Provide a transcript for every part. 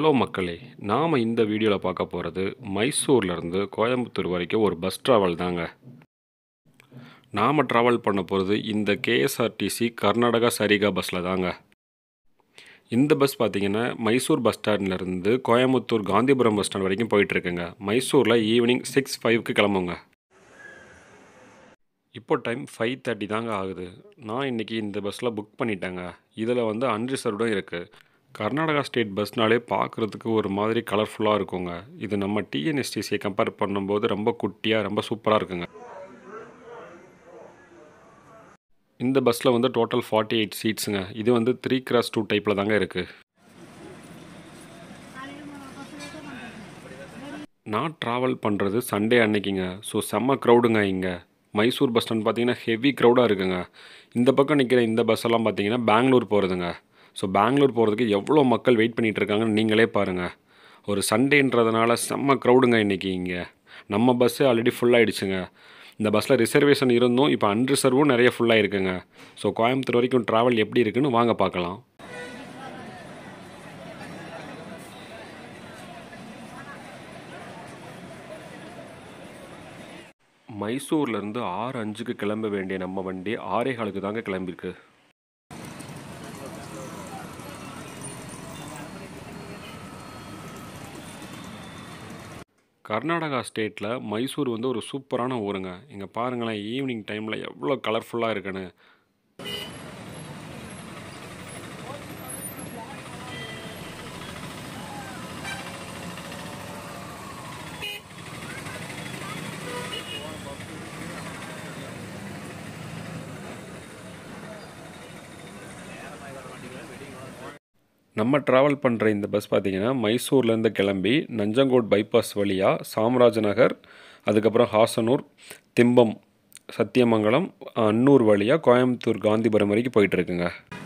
hello மக்களே நாம் இந்த வீடியோவில் பார்க்க போகிறது மைசூர்லேருந்து கோயம்புத்தூர் வரைக்கும் ஒரு பஸ் ட்ராவல் தாங்க நாம் ட்ராவல் பண்ண போகிறது இந்த கேஎஸ்ஆர்டிசி கர்நாடகா சரிகா பஸ்ஸில் தாங்க இந்த பஸ் பார்த்திங்கன்னா மைசூர் பஸ் ஸ்டாண்ட்லேருந்து கோயம்புத்தூர் காந்திபுரம் பஸ் ஸ்டாண்ட் வரைக்கும் போயிட்டுருக்குங்க மைசூரில் ஈவினிங் சிக்ஸ் ஃபைவ்க்கு கிளம்புங்க இப்போ டைம் ஃபைவ் தேர்ட்டி தாங்க ஆகுது நான் இன்றைக்கி இந்த பஸ்ஸில் புக் பண்ணிட்டேங்க இதில் வந்து அன்ரிசர்வ்டும் இருக்குது கர்நாடகா ஸ்டேட் பஸ்னாலே பார்க்குறதுக்கு ஒரு மாதிரி கலர்ஃபுல்லாக இருக்குங்க இது நம்ம டிஎன்எஸ்டிசியை கம்பேர் பண்ணும்போது ரொம்ப குட்டியாக ரொம்ப சூப்பராக இருக்குங்க இந்த பஸ்ஸில் வந்து டோட்டல் ஃபார்ட்டி எயிட் சீட்ஸுங்க இது வந்து த்ரீ கிராஸ் டூ டைப்பில் தாங்க இருக்குது நான் ட்ராவல் பண்ணுறது சண்டே அன்னைக்குங்க ஸோ செம்ம க்ரௌடுங்க இங்கே மைசூர் பஸ் ஸ்டாண்ட் பார்த்தீங்கன்னா ஹெவி க்ரௌடாக இருக்குங்க இந்த பக்கம் நிற்கிற இந்த பஸ் எல்லாம் பார்த்தீங்கன்னா பெங்களூர் போகிறதுங்க ஸோ பெங்களூர் போகிறதுக்கு எவ்வளோ மக்கள் வெயிட் பண்ணிகிட்டு இருக்காங்கன்னு நீங்களே பாருங்கள் ஒரு சண்டேன்றதுனால செம்ம க்ரௌடுங்க இன்றைக்கி இங்கே நம்ம பஸ்ஸே ஆல்ரெடி ஃபுல்லாகிடுச்சுங்க இந்த பஸ்ஸில் ரிசர்வேஷன் இருந்தும் இப்போ அன்ரிசர்வும் நிறைய ஃபுல்லாக இருக்குங்க ஸோ கோயம்புத்தூர் வரைக்கும் ட்ராவல் எப்படி இருக்குன்னு வாங்க பார்க்கலாம் மைசூர்லேருந்து ஆறு அஞ்சுக்கு கிளம்ப வேண்டிய நம்ம வண்டி ஆறே காலுக்கு தாங்க கிளம்பிருக்கு கர்நாடகா ஸ்டேட்டில் மைசூர் வந்து ஒரு சூப்பரான ஊருங்க இங்கே பாருங்களேன் ஈவினிங் டைமில் எவ்வளோ கலர்ஃபுல்லாக இருக்குன்னு நம்ம ட்ராவல் பண்ணுற இந்த பஸ் பார்த்திங்கன்னா மைசூர்லேருந்து கிளம்பி நஞ்சங்கோட் பைபாஸ் வழியாக சாம்ராஜ் நகர் அதுக்கப்புறம் ஹாசனூர் திம்பம் சத்தியமங்கலம் அன்னூர் வழியாக கோயம்புத்தூர் காந்திபுரம் வரைக்கும் போயிட்டுருக்குங்க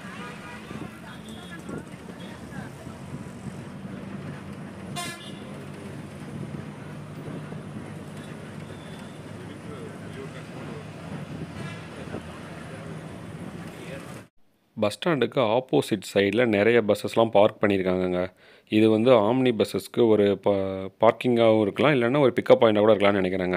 பஸ் ஸ்டாண்டுக்கு ஆப்போசிட் சைடில் நிறைய பஸ்ஸஸ்லாம் பார்க் பண்ணியிருக்காங்கங்க இது வந்து ஆம்னி பஸ்ஸஸ்க்கு ஒரு பா பார்க்கிங்காகவும் இருக்கலாம் இல்லைன்னா ஒரு பிக்கப் பாயிண்டாக கூட இருக்கலாம்னு நினைக்கிறேங்க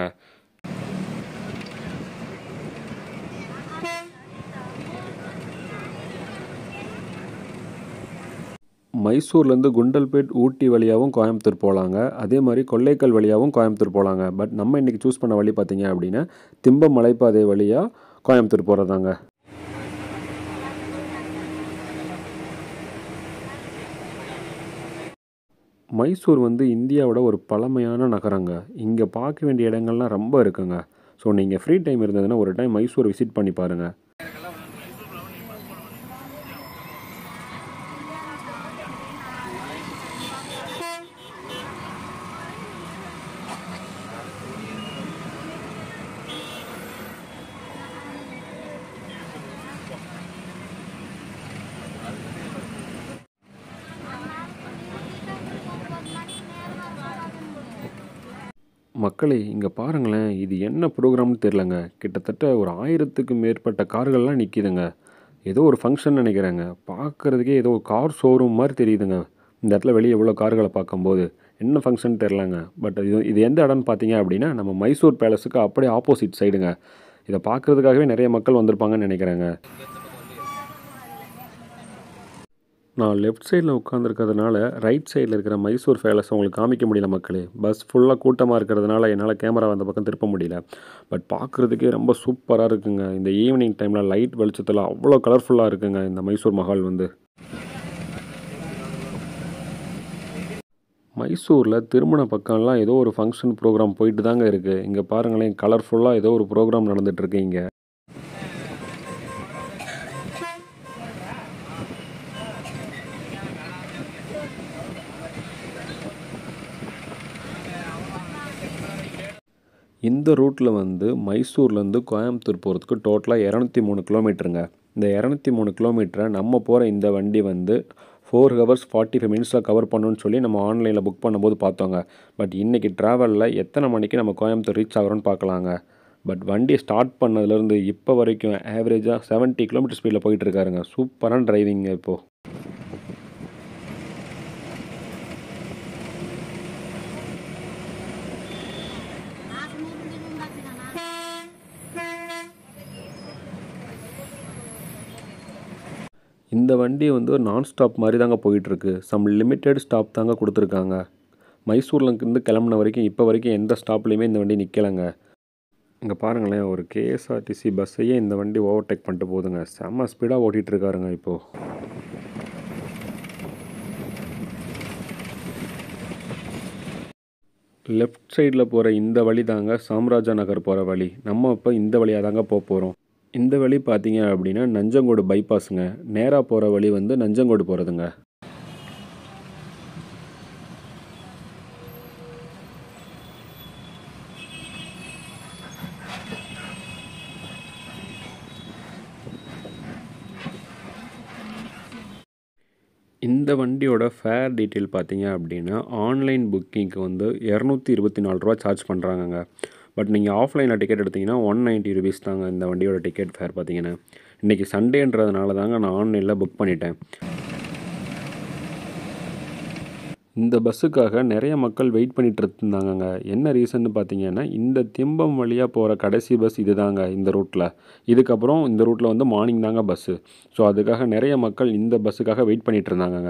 மைசூர்லேருந்து குண்டல்பேட் ஊட்டி வழியாகவும் கோயம்புத்தூர் போகலாங்க அதே மாதிரி கொள்ளைக்கல் வழியாகவும் கோயம்புத்தூர் போகலாங்க பட் நம்ம இன்றைக்கி சூஸ் பண்ண வழி பார்த்தீங்க அப்படின்னா திம்பம் மலைப்பாதை வழியாக கோயம்புத்தூர் போகிறதாங்க மைசூர் வந்து இந்தியாவோட ஒரு பழமையான நகரங்க இங்கே பார்க்க வேண்டிய இடங்கள்லாம் ரொம்ப இருக்குங்க ஸோ நீங்கள் ஃப்ரீ டைம் இருந்ததுன்னா ஒரு டைம் மைசூர் விசிட் பண்ணி பாருங்கள் மக்களே இங்கே பாருங்களேன் இது என்ன ப்ரோக்ராம்னு தெரிலங்க கிட்டத்தட்ட ஒரு ஆயிரத்துக்கு மேற்பட்ட கார்கள்லாம் நிற்கிதுங்க ஏதோ ஒரு ஃபங்க்ஷன் நினைக்கிறேங்க பார்க்குறதுக்கே ஏதோ ஒரு கார் ஷோரூம் மாதிரி தெரியுதுங்க இந்த இடத்துல வெளியே எவ்வளோ கார்களை பார்க்கும்போது என்ன ஃபங்க்ஷன் தெரிலங்க பட் இது இது எந்த இடம்னு பார்த்தீங்க அப்படின்னா நம்ம மைசூர் பேலஸுக்கு அப்படியே ஆப்போசிட் சைடுங்க இதை பார்க்குறதுக்காகவே நிறைய மக்கள் வந்திருப்பாங்கன்னு நினைக்கிறேங்க நான் லெஃப்ட் சைடில் உட்காந்துருக்கிறதுனால ரைட் சைடில் இருக்கிற மைசூர் பேலஸ் உங்களுக்கு காமிக்க முடியல மக்களே பஸ் ஃபுல்லாக கூட்டமாக இருக்கிறதுனால என்னால் கேமரா அந்த பக்கம் திருப்ப முடியல பட் பார்க்குறதுக்கே ரொம்ப சூப்பராக இருக்குங்க இந்த ஈவினிங் டைமில் லைட் வெளிச்சத்தில் அவ்வளோ கலர்ஃபுல்லாக இருக்குங்க இந்த மைசூர் மஹால் வந்து மைசூரில் திருமண பக்கம்லாம் ஏதோ ஒரு ஃபங்க்ஷன் ப்ரோக்ராம் போயிட்டு தாங்க இருக்குது இங்கே பாருங்களேன் கலர்ஃபுல்லாக ஏதோ ஒரு ப்ரோக்ராம் நடந்துகிட்ருக்கு இங்கே இந்த ரூட்டில் வந்து மைசூர்லேருந்து கோயம்புத்தூர் போகிறதுக்கு டோட்டலாக இரநூத்தி மூணு கிலோமீட்டருங்க இந்த இரநூத்தி மூணு கிலோமீட்டரை நம்ம போகிற இந்த வண்டி வந்து ஃபோர் ஹவர்ஸ் ஃபார்ட்டி ஃபைவ் மினிட்ஸில் கவர் பண்ணணும்னு சொல்லி நம்ம ஆன்லைனில் புக் பண்ணும்போது பார்த்தோங்க பட் இன்றைக்கி ட்ராவலில் எத்தனை மணிக்கு நம்ம கோயம்புத்தூர் ரீச் ஆகிறோன்னு பார்க்கலாங்க பட் வண்டி ஸ்டார்ட் பண்ணதுலேருந்து இப்போ வரைக்கும் ஆவரேஜாக செவன்ட்டி கிலோமீட்டர் ஸ்பீடில் போயிட்டு இருக்காருங்க சூப்பரான டிரைவிங்க இப்போது இந்த வண்டி வந்து ஒரு நான் ஸ்டாப் மாதிரி தாங்க போயிட்டுருக்கு சம் லிமிட்டெட் ஸ்டாப் தாங்க கொடுத்துருக்காங்க மைசூர்லேருந்து கிளம்புன வரைக்கும் இப்போ வரைக்கும் எந்த ஸ்டாப்லேயுமே இந்த வண்டி நிற்கலைங்க இங்கே பாருங்களேன் ஒரு கேஎஸ்ஆர்டிசி பஸ்ஸையே இந்த வண்டி ஓவர்டேக் பண்ணிட்டு போகுதுங்க செம்ம ஸ்பீடாக ஓட்டிகிட்டு இருக்காருங்க இப்போது லெஃப்ட் சைடில் போகிற இந்த வழி தாங்க சாம்ராஜா நகர் போகிற வழி நம்ம இப்போ இந்த வழியாக தாங்க போக போகிறோம் இந்த வழி பார்த்தீங்க அப்படின்னா நஞ்சங்கோடு பைபாஸுங்க நேராக போகிற வழி வந்து நஞ்சங்கோடு போகிறதுங்க இந்த வண்டியோட ஃபேர் டீட்டெயில் பார்த்தீங்க அப்படின்னா ஆன்லைன் புக்கிங்க்கு வந்து இரநூத்தி இருபத்தி நாலு ரூபா சார்ஜ் பண்ணுறாங்கங்க பட் நீங்கள் ஆஃப்லைனில் டிக்கெட் எடுத்தீங்கன்னா ஒன் நைன்ட்டி ருபீஸ் தாங்க இந்த வண்டியோட டிக்கெட் ஃபேர் பார்த்தீங்கன்னா இன்றைக்கி சண்டேன்றதுனால தாங்க நான் ஆன்லைனில் புக் பண்ணிட்டேன் இந்த பஸ்ஸுக்காக நிறைய மக்கள் வெயிட் பண்ணிட்டு இருந்தாங்கங்க என்ன ரீசன்னு பார்த்தீங்கன்னா இந்த திம்பம் வழியாக போகிற கடைசி பஸ் இது தாங்க இந்த ரூட்டில் இதுக்கப்புறம் இந்த ரூட்டில் வந்து மார்னிங் தாங்க பஸ்ஸு ஸோ அதுக்காக நிறைய மக்கள் இந்த பஸ்ஸுக்காக வெயிட் பண்ணிட்டு இருந்தாங்கங்க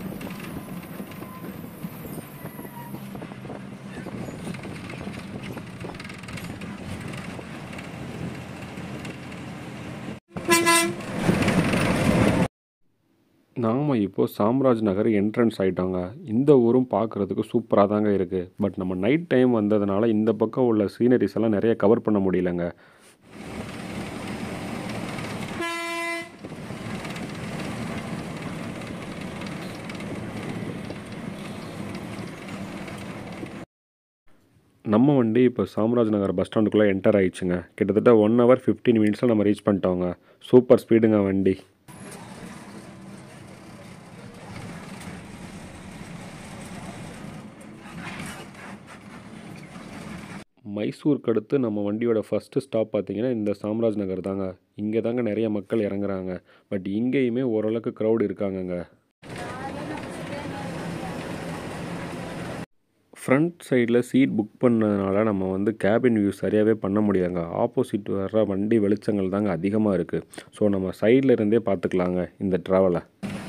நாம் இப்போது சாம்ராஜ் நகர் என்ட்ரன்ஸ் ஆகிட்டோங்க இந்த ஊரும் பார்க்குறதுக்கு சூப்பராக தாங்க இருக்குது பட் நம்ம நைட் டைம் வந்ததுனால இந்த பக்கம் உள்ள சீனரிஸ் எல்லாம் நிறைய கவர் பண்ண முடியலங்க நம்ம வண்டி இப்போ சாம்ராஜ் நகர் பஸ் ஸ்டாண்டுக்குள்ளே என்டர் ஆயிடுச்சுங்க கிட்டத்தட்ட ஒன் ஹவர் ஃபிஃப்டீன் மினிட்ஸில் நம்ம ரீச் பண்ணிட்டோங்க சூப்பர் ஸ்பீடுங்க வண்டி மைசூருக்கு அடுத்து நம்ம வண்டியோட ஃபஸ்ட்டு ஸ்டாப் பார்த்தீங்கன்னா இந்த சாம்ராஜ் நகர் தாங்க இங்கே தாங்க நிறைய மக்கள் இறங்குறாங்க பட் இங்கேயுமே ஓரளவுக்கு க்ரௌட் இருக்காங்கங்க ஃப்ரண்ட் சைடில் சீட் புக் பண்ணதுனால நம்ம வந்து கேபின் வியூ சரியாகவே பண்ண முடியாங்க ஆப்போசிட் வர்ற வண்டி வெளிச்சங்கள் தாங்க அதிகமாக இருக்குது ஸோ நம்ம சைடில் இருந்தே பார்த்துக்கலாங்க இந்த ட்ராவலை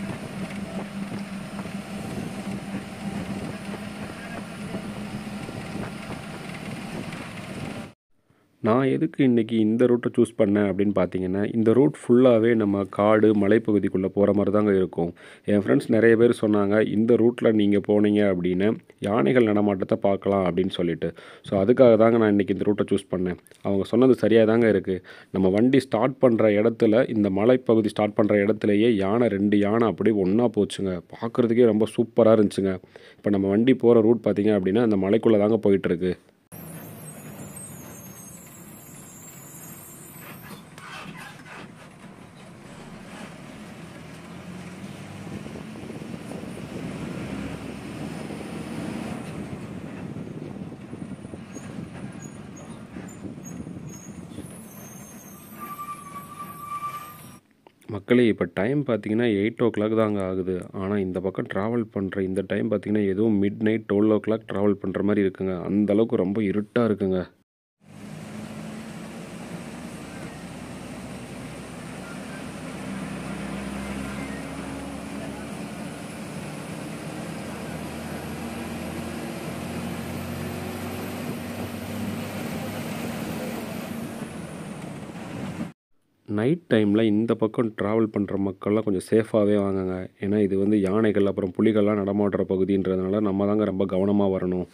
நான் எதுக்கு இன்றைக்கி இந்த ரூட்டை சூஸ் பண்ணேன் அப்படின்னு பார்த்தீங்கன்னா இந்த ரூட் ஃபுல்லாகவே நம்ம காடு மலைப்பகுதிக்குள்ளே போகிற மாதிரி தாங்க இருக்கும் என் ஃப்ரெண்ட்ஸ் நிறைய பேர் சொன்னாங்க இந்த ரூட்டில் நீங்கள் போனீங்க அப்படின்னு யானைகள் நடமாட்டத்தை பார்க்கலாம் அப்படின்னு சொல்லிட்டு ஸோ அதுக்காக தாங்க நான் இன்றைக்கி இந்த ரூட்டை சூஸ் பண்ணேன் அவங்க சொன்னது சரியாக தாங்க இருக்குது நம்ம வண்டி ஸ்டார்ட் பண்ணுற இடத்துல இந்த மலைப்பகுதி ஸ்டார்ட் பண்ணுற இடத்துலையே யானை ரெண்டு யானை அப்படியே ஒன்றா போச்சுங்க பார்க்குறதுக்கே ரொம்ப சூப்பராக இருந்துச்சுங்க இப்போ நம்ம வண்டி போகிற ரூட் பார்த்தீங்க அப்படின்னா அந்த மலைக்குள்ளே தாங்க போயிட்டுருக்கு மக்களே இப்போ டைம் பார்த்தீங்கன்னா எயிட் ஓ கிளாக் தாங்க ஆகுது ஆனால் இந்த பக்கம் ட்ராவல் பண்ணுற இந்த டைம் பார்த்தீங்கன்னா எதுவும் midnight twelve o'clock travel பண்ணுற மாதிரி இருக்குங்க அந்த அளவுக்கு ரொம்ப இருட்டாக இருக்குங்க நைட் டைமில் இந்த பக்கம் ட்ராவல் பண்ணுற மக்கள்லாம் கொஞ்சம் சேஃபாகவே வாங்குங்க ஏன்னா இது வந்து யானைகள் அப்புறம் புலிகள்லாம் நடமாடுற பகுதின்றதுனால நம்ம தாங்க ரொம்ப கவனமாக வரணும்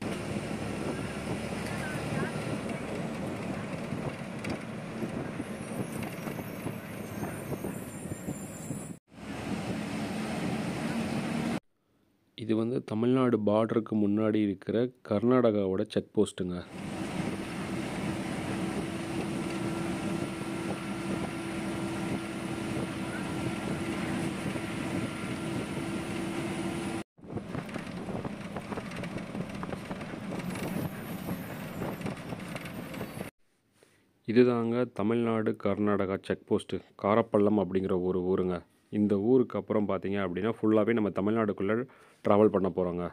இது வந்து தமிழ்நாடு பார்டருக்கு முன்னாடி இருக்கிற கர்நாடகாவோட செக் போஸ்ட்டுங்க இதுதாங்க தமிழ்நாடு கர்நாடகா செக் போஸ்ட்டு காரப்பள்ளம் அப்படிங்கிற ஒரு ஊருங்க இந்த ஊருக்கு அப்புறம் பார்த்தீங்க அப்படின்னா ஃபுல்லாகவே நம்ம தமிழ்நாடுக்குள்ளே ட்ராவல் பண்ண போகிறோங்க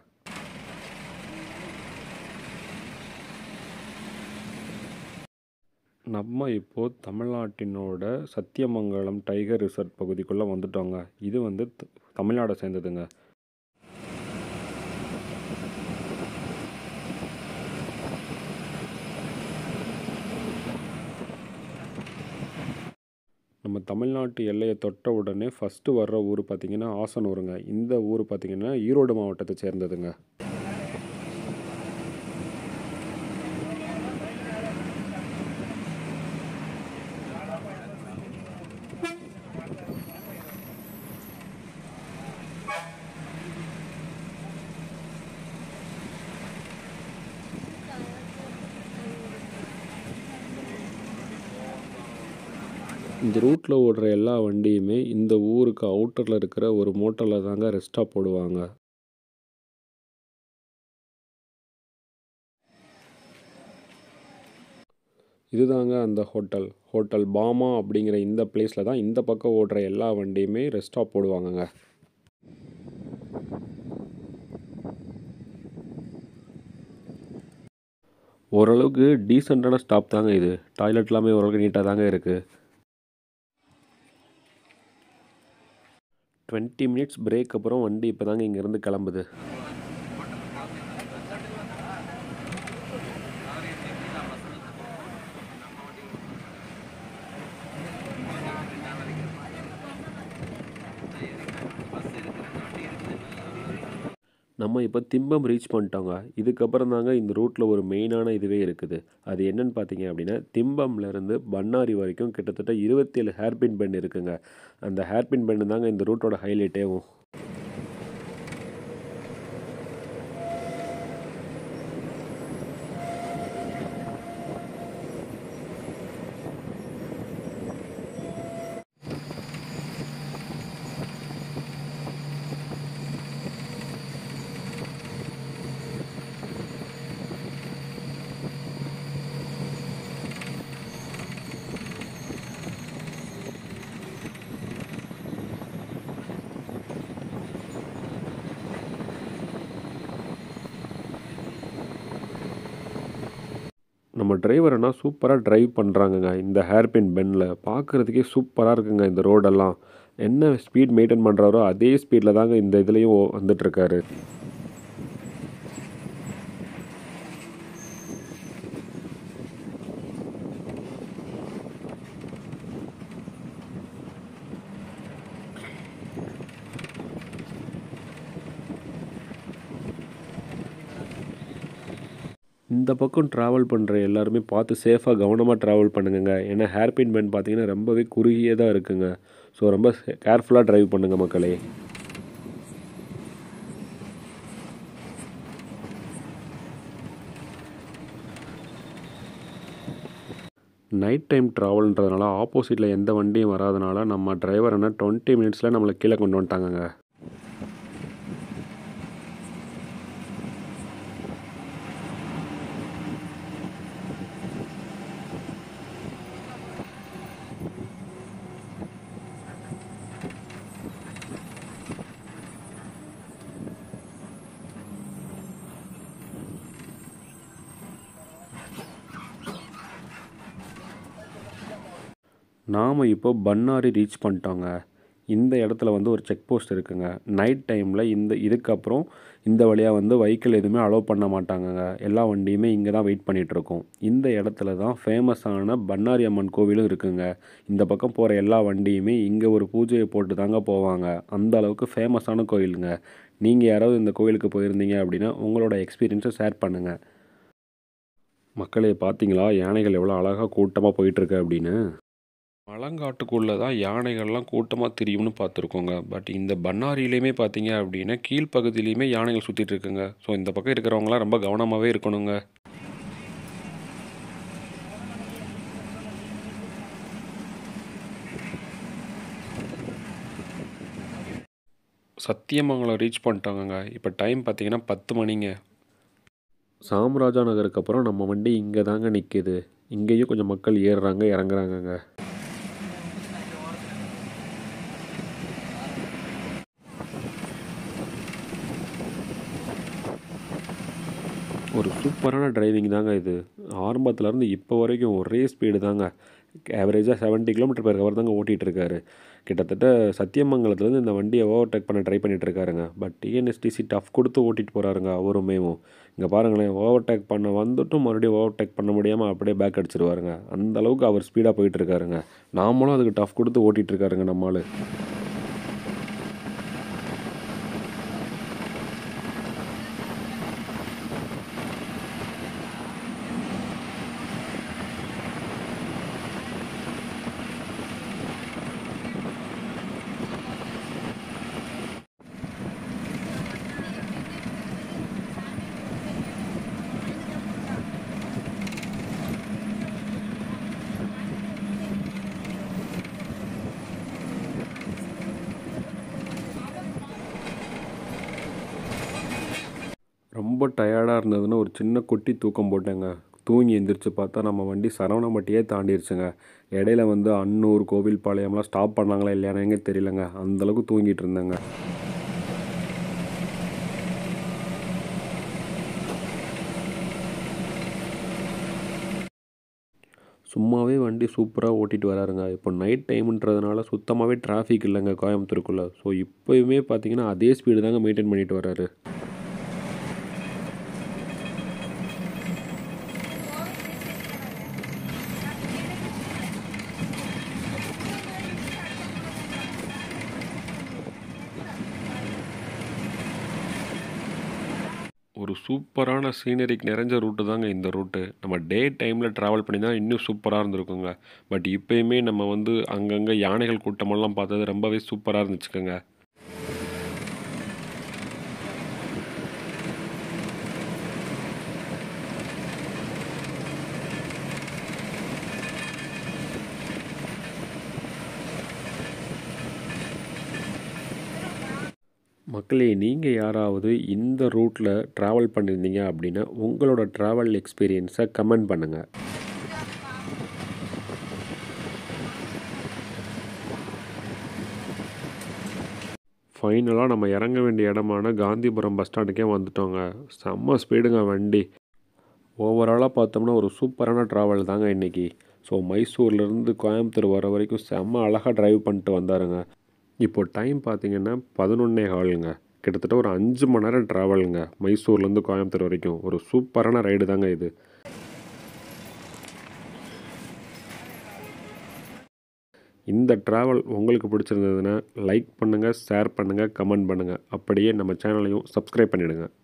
நம்ம இப்போது தமிழ்நாட்டினோட சத்தியமங்கலம் டைகர் ரிசர்வ் பகுதிக்குள்ளே வந்துட்டோங்க இது வந்து த- தமிழ்நாடை சேர்ந்ததுங்க நம்ம தமிழ்நாட்டு எல்லையை தொட்ட உடனே ஃபஸ்ட்டு வர்ற ஊர் பார்த்திங்கன்னா ஆசனூருங்க இந்த ஊர் பார்த்திங்கன்னா ஈரோடு மாவட்டத்தை சேர்ந்ததுங்க இந்த ரூட்டில் ஓடுற எல்லா வண்டியுமே இந்த ஊருக்கு அவுட்டரில் இருக்கிற ஒரு மோட்டரில் தாங்க ரெஸ்ட்டாக போடுவாங்க இதுதாங்க அந்த ஹோட்டல் ஹோட்டல் பாமா அப்படிங்கிற இந்த பிளேஸில் தான் இந்த பக்கம் ஓடுற எல்லா வண்டியுமே ரெஸ்ட்டாக போடுவாங்கங்க ஓரளவுக்கு டீசெண்டான ஸ்டாப் தாங்க இது டாய்லெட் எல்லாமே ஓரளவுக்கு நீட்டாக தாங்க இருக்குது டுவெண்ட்டி மினிட்ஸ் பிரேக் அப்புறம் வண்டி இப்போ தாங்க இங்கேருந்து கிளம்புது நம்ம இப்போ திம்பம் ரீச் பண்ணிட்டோங்க இதுக்கப்புறம் தாங்க இந்த ரூட்டில் ஒரு மெயினான இதுவே இருக்குது அது என்னன்னு பார்த்தீங்க அப்படின்னா திம்பம்லேருந்து பண்ணாரி வரைக்கும் கிட்டத்தட்ட இருபத்தேழு ஹேர்பின் பெண்ட் இருக்குங்க அந்த ஹேர்பின் பெண்டு தாங்க இந்த ரூட்டோட ஹைலைட்டேவும் நம்ம டிரைவர் அண்ணா சூப்பராக டிரைவ் பண்ணுறாங்கங்க இந்த ஹேர்பின் பென்னில் பார்க்குறதுக்கே சூப்பராக இருக்குங்க இந்த ரோடெல்லாம் என்ன ஸ்பீட் மெயின்டைன் பண்ணுறாரோ அதே ஸ்பீடில் தாங்க இந்த இதுலேயும் வந்துட்டுருக்காரு இந்த பக்கம் ட்ராவல் பண்ணுற எல்லாருமே பார்த்து சேஃபாக கவனமாக ட்ராவல் பண்ணுங்கங்க ஏன்னா ஹேர்பின் பென் பார்த்தீங்கன்னா ரொம்பவே குறுகியதாக இருக்குங்க ஸோ ரொம்ப கேர்ஃபுல்லாக டிரைவ் பண்ணுங்க மக்களே நைட் டைம் ட்ராவல்ன்றதுனால ஆப்போசிட்டில் எந்த வண்டியும் வராதனால நம்ம டிரைவர் என்ன டுவெண்ட்டி மினிட்ஸில் நம்மளை கீழே கொண்டு வந்துட்டாங்கங்க நாம் இப்போ பன்னாரி ரீச் பண்ணிட்டோங்க இந்த இடத்துல வந்து ஒரு செக் போஸ்ட் இருக்குங்க நைட் டைமில் இந்த இதுக்கப்புறம் இந்த வழியாக வந்து வெஹிக்கிள் எதுவுமே அலோவ் பண்ண மாட்டாங்கங்க எல்லா வண்டியுமே இங்கே தான் வெயிட் பண்ணிகிட்ருக்கோம் இந்த இடத்துல தான் ஃபேமஸான பன்னாரி அம்மன் கோவிலும் இருக்குங்க இந்த பக்கம் போகிற எல்லா வண்டியுமே இங்கே ஒரு பூஜையை போட்டு தாங்க போவாங்க அந்த அளவுக்கு ஃபேமஸான கோயிலுங்க நீங்கள் யாராவது இந்த கோயிலுக்கு போயிருந்தீங்க அப்படின்னா உங்களோட எக்ஸ்பீரியன்ஸை ஷேர் பண்ணுங்கள் மக்களே பார்த்தீங்களா யானைகள் எவ்வளோ அழகாக கூட்டமாக போயிட்டுருக்கு அப்படின்னு மலங்காட்டுக்குள்ளே தான் யானைகள்லாம் கூட்டமாக திரியும்னு பார்த்துருக்கோங்க பட் இந்த பண்ணாரியிலையுமே பார்த்தீங்க அப்படின்னா கீழ்ப்பகுதியிலையுமே யானைகள் சுற்றிட்டு இருக்குங்க ஸோ இந்த பக்கம் இருக்கிறவங்களாம் ரொம்ப கவனமாகவே இருக்கணுங்க சத்தியமங்கலம் ரீச் பண்ணிட்டாங்கங்க இப்போ டைம் பார்த்தீங்கன்னா பத்து மணிங்க சாம்ராஜா நகருக்கு அப்புறம் நம்ம வண்டி இங்கே தாங்க நிற்கிது இங்கேயும் கொஞ்சம் மக்கள் ஏறுறாங்க இறங்குறாங்கங்க ஒரு சூப்பரான டிரைவிங் தாங்க இது ஆரம்பத்துலேருந்து இப்போ வரைக்கும் ஒரே ஸ்பீடு தாங்க ஆவரேஜாக 70 கிலோமீட்டர் பெர் ஹவர் தாங்க ஓட்டிகிட்டு இருக்காரு கிட்டத்தட்ட சத்தியமங்கலத்துலேருந்து இந்த வண்டியை ஓவர்டேக் பண்ண ட்ரை பண்ணிட்டு இருக்காருங்க பட் டிஎன்எஸ்டிசி டஃப் கொடுத்து ஓட்டிட்டு போகிறாருங்க அவருமேவும் இங்கே பாருங்களேன் ஓவர்டேக் பண்ண வந்துட்டும் மறுபடியும் ஓவர்டேக் பண்ண முடியாமல் அப்படியே பேக் அடிச்சிருவாருங்க அந்த அளவுக்கு அவர் ஸ்பீடாக போயிட்டு இருக்காருங்க நாமளும் அதுக்கு டஃப் கொடுத்து ஓட்டிகிட்டு இருக்காருங்க நம்மால் ரொம்ப டயர்டாக இருந்ததுன்னு ஒரு சின்ன குட்டி தூக்கம் போட்டேங்க தூங்கி எந்திரிச்சு பார்த்தா நம்ம வண்டி சரவணம்பட்டியே தாண்டிருச்சுங்க இடையில வந்து அன்னூர் கோவில்பாளையம்லாம் ஸ்டாப் பண்ணாங்களா இல்லையானு எங்க தெரியலங்க அந்தளவுக்கு தூங்கிட்டு இருந்தேங்க சும்மாவே வண்டி சூப்பராக ஓட்டிட்டு வராருங்க இப்போ நைட் டைம்ன்றதுனால சுத்தமாகவே டிராஃபிக் இல்லைங்க கோயம்புத்தூருக்குள்ளே ஸோ இப்போயுமே பார்த்தீங்கன்னா அதே ஸ்பீடு தாங்க மெயின்டைன் பண்ணிட்டு வராரு ஒரு சூப்பரான சீனரிக் நிறைஞ்ச ரூட்டு தாங்க இந்த ரூட்டு நம்ம டே டைமில் ட்ராவல் பண்ணி தான் இன்னும் சூப்பராக இருந்திருக்குங்க பட் இப்போயுமே நம்ம வந்து அங்கங்கே யானைகள் கூட்டமெல்லாம் பார்த்தது ரொம்பவே சூப்பராக இருந்துச்சுக்கோங்க மக்களே நீங்கள் யாராவது இந்த ரூட்டில் ட்ராவல் பண்ணியிருந்தீங்க அப்படின்னா உங்களோட ட்ராவல் எக்ஸ்பீரியன்ஸை கமெண்ட் பண்ணுங்கள் ஃபைனலாக நம்ம இறங்க வேண்டிய இடமான காந்திபுரம் பஸ் ஸ்டாண்டுக்கே வந்துட்டோங்க செம்ம ஸ்பீடுங்க வண்டி ஓவராலாக பார்த்தோம்னா ஒரு சூப்பரான ட்ராவல் தாங்க இன்றைக்கி ஸோ மைசூர்லேருந்து கோயம்புத்தூர் வர வரைக்கும் செம்ம அழகாக டிரைவ் பண்ணிட்டு வந்தாருங்க இப்போ டைம் பார்த்தீங்கன்னா பதினொன்னே ஹாலுங்க கிட்டத்தட்ட ஒரு அஞ்சு மணி நேரம் ட்ராவலுங்க மைசூர்லேருந்து கோயம்புத்தூர் வரைக்கும் ஒரு சூப்பரான ரைடு தாங்க இது இந்த ட்ராவல் உங்களுக்கு பிடிச்சிருந்ததுன்னா லைக் பண்ணுங்கள் ஷேர் பண்ணுங்கள் கமெண்ட் பண்ணுங்கள் அப்படியே நம்ம சேனலையும் சப்ஸ்கிரைப் பண்ணிவிடுங்க